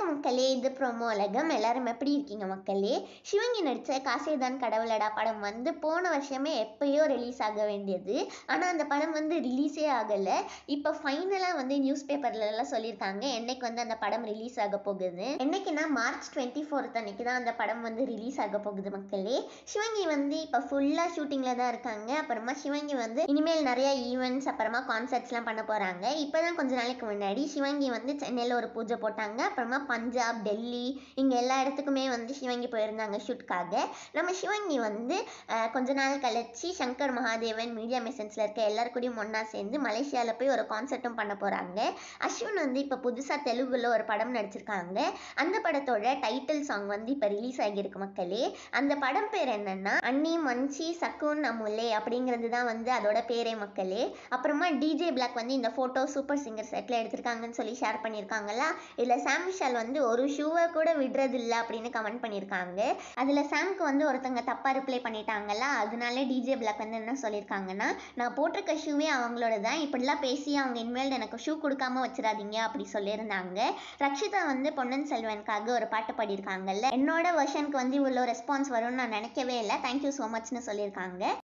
மக்களே இது ப்ரோமோ உலகம் எல்லாரும் எப்படி இருக்கீங்க மக்களே சிவங்கி நடித்த காசேதான் கடவுளடா படம் வந்து போன வருஷமே எப்பயோ ரிலீஸ் ஆக வேண்டியது ஆனால் அந்த படம் வந்து ரிலீஸே ஆகலை இப்போ ஃபைனலாக வந்து நியூஸ் பேப்பர்லலாம் சொல்லியிருக்காங்க என்னைக்கு வந்து அந்த படம் ரிலீஸ் ஆக போகுது என்னைக்குன்னா மார்ச் டுவெண்ட்டி ஃபோர்த் அன்னைக்கு தான் அந்த படம் வந்து ரிலீஸ் ஆக போகுது மக்களே சிவங்கி வந்து இப்போ ஃபுல்லாக ஷூட்டிங்கில் தான் இருக்காங்க அப்புறமா சிவங்கி வந்து இனிமேல் நிறைய ஈவெண்ட்ஸ் அப்புறமா கான்சர்ட்ஸ்லாம் பண்ண போகிறாங்க இப்போ தான் கொஞ்ச நாளைக்கு முன்னாடி சிவங்கி வந்து சென்னையில் ஒரு பூஜை போட்டாங்க அப்புறமா பஞ்சாப் டெல்லி இங்கே எல்லா இடத்துக்குமே வந்து சிவங்கி போயிருந்தாங்க ஷூட்காக நம்ம சிவங்கி வந்து அஹ், கொஞ்ச நாள் கழிச்சு சங்கர் மகாதேவன் மீடியா மெசன்ஸில் இருக்க எல்லாரு கூடயும் ஒன்றா சேர்ந்து மலேசியாவில் போய் ஒரு கான்சர்ட்டும் பண்ண போகிறாங்க அஸ்வின் வந்து இப்போ புதுசாக தெலுங்குல ஒரு படம் நடிச்சிருக்காங்க அந்த படத்தோட டைட்டில் சாங் வந்து இப்போ ரிலீஸ் ஆகியிருக்கு மக்களே அந்த படம் பேர் என்னன்னா அன்னி மஞ்சி சக்குன் அமுலே அப்படிங்கிறது தான் வந்து அதோட பேரே மக்களே அப்புறமா டிஜே பிளாக் வந்து இந்த ஃபோட்டோ சூப்பர் சிங்கர் செட்டில் எடுத்திருக்காங்கன்னு சொல்லி ஷேர் பண்ணியிருக்காங்களா இதில் சாம் விஷால் வந்து ஒரு ஷூவை கூட விடுறது இல்லை அப்படின்னு கமெண்ட் பண்ணியிருக்காங்க அதில் சாம்க்கு வந்து ஒருத்தங்க தப்பாக ரிப்ளை பண்ணிட்டாங்களா அதனால டிஜே பிளாக் வந்து என்ன சொல்லியிருக்காங்கன்னா நான் போட்டிருக்க ஷூவே அவங்களோட தான் இப்படிலாம் பேசி அவங்க இனிமேல் எனக்கு ஷூ கொடுக்காம வச்சிடாதீங்க அப்படி சொல்லியிருந்தாங்க ரக்ஷிதா வந்து பொன்னன் செல்வனுக்காக ஒரு பாட்டு பாடியிருக்காங்கல்ல என்னோட வெர்ஷனுக்கு வந்து இவ்வளோ ரெஸ்பான்ஸ் வரும்னு நான் நினைக்கவே இல்லை தேங்க்யூ ஸோ மச்னு சொல்லியிருக்காங்க